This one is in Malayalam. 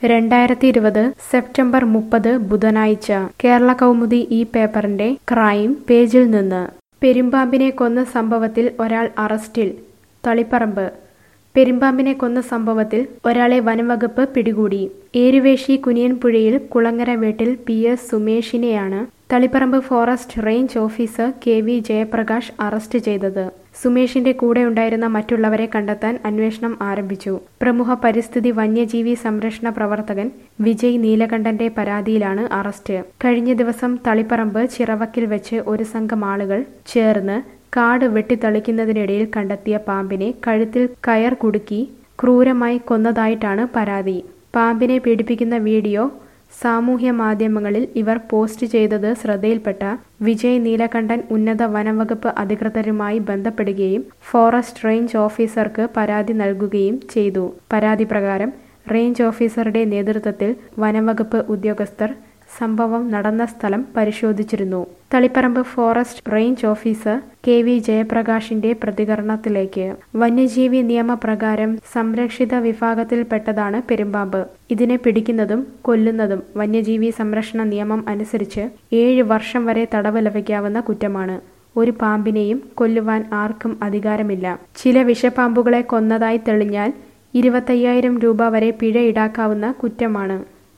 രണ്ടായിരത്തി ഇരുപത് സെപ്റ്റംബർ മുപ്പത് ബുധനാഴ്ച കേരള കൗമുദി ഈ പേപ്പറിന്റെ ക്രൈം പേജിൽ നിന്ന് പെരുമ്പാമ്പിനെ കൊന്ന സംഭവത്തിൽ ഒരാൾ അറസ്റ്റിൽ തളിപ്പറമ്പ് പെരുമ്പാമ്പിനെ കൊന്ന സംഭവത്തിൽ ഒരാളെ വനംവകുപ്പ് പിടികൂടി ഏരുവേശി കുനിയൻപുഴയിൽ കുളങ്ങര വീട്ടിൽ പി എസ് സുമേഷിനെയാണ് Taliparamba forest range officer K V Jayaprakash arrest ചെയ്തത് സുമേഷിന്റെ കൂടെ ഉണ്ടായിരുന്ന മറ്റുള്ളവരെ കണ്ടെത്താൻ അന്വേഷണം ആരംഭിച്ചു പ്രമുഖ പരിസ്ഥിതി വന്യജീവി സംരക്ഷണ പ്രവർത്തകൻ വിജയ് നീലകണ്ഠന്റെ പരാതിയിലാണ് അറസ്റ്റ് കഴിഞ്ഞ ദിവസം തളിപ്പറമ്പ് ചിറവക്കിൽ വെച്ച് ഒരു സംഘം ആളുകൾ ചേർന്ന് കാട് വെട്ടിത്തളിക്കുന്നതിനിടയിൽ കണ്ടെത്തിയ പാമ്പിനെ കഴുത്തിൽ കയർ കുടുക്കി ക്രൂരമായി കൊന്നതായിട്ടാണ് പരാതി പാമ്പിനെ പീഡിപ്പിക്കുന്ന വീഡിയോ സാമൂഹ്യ മാധ്യമങ്ങളിൽ ഇവർ പോസ്റ്റ് ചെയ്തത് ശ്രദ്ധയിൽപ്പെട്ട വിജയ് നീലകണ്ഠൻ ഉന്നത വനംവകുപ്പ് അധികൃതരുമായി ബന്ധപ്പെടുകയും ഫോറസ്റ്റ് റേഞ്ച് ഓഫീസർക്ക് പരാതി നൽകുകയും ചെയ്തു പരാതി പ്രകാരം റേഞ്ച് ഓഫീസറുടെ നേതൃത്വത്തിൽ വനംവകുപ്പ് ഉദ്യോഗസ്ഥർ സംഭവം നടന്ന സ്ഥലം പരിശോധിച്ചിരുന്നു Taliparamba forest range officer K V ജയപ്രകാശിന്റെ പ്രതികരണത്തിലേക്ക് വന്യജീവി നിയമപ്രകാരം സംരക്ഷിത വിഭാഗത്തിൽപ്പെട്ടതാണ് പെരുമ്പാമ്പ് ഇതിനെ പിടിക്കുന്നതും കൊല്ലുന്നതും വന്യജീവി സംരക്ഷണ നിയമം അനുസരിച്ച് ഏഴ് വർഷം വരെ തടവ് ലഭിക്കാവുന്ന കുറ്റമാണ് ഒരു പാമ്പിനെയും കൊല്ലുവാൻ ആർക്കും അധികാരമില്ല ചില വിഷപ്പാമ്പുകളെ കൊന്നതായി തെളിഞ്ഞാൽ ഇരുപത്തയ്യായിരം രൂപ വരെ പിഴ ഈടാക്കാവുന്ന കുറ്റമാണ്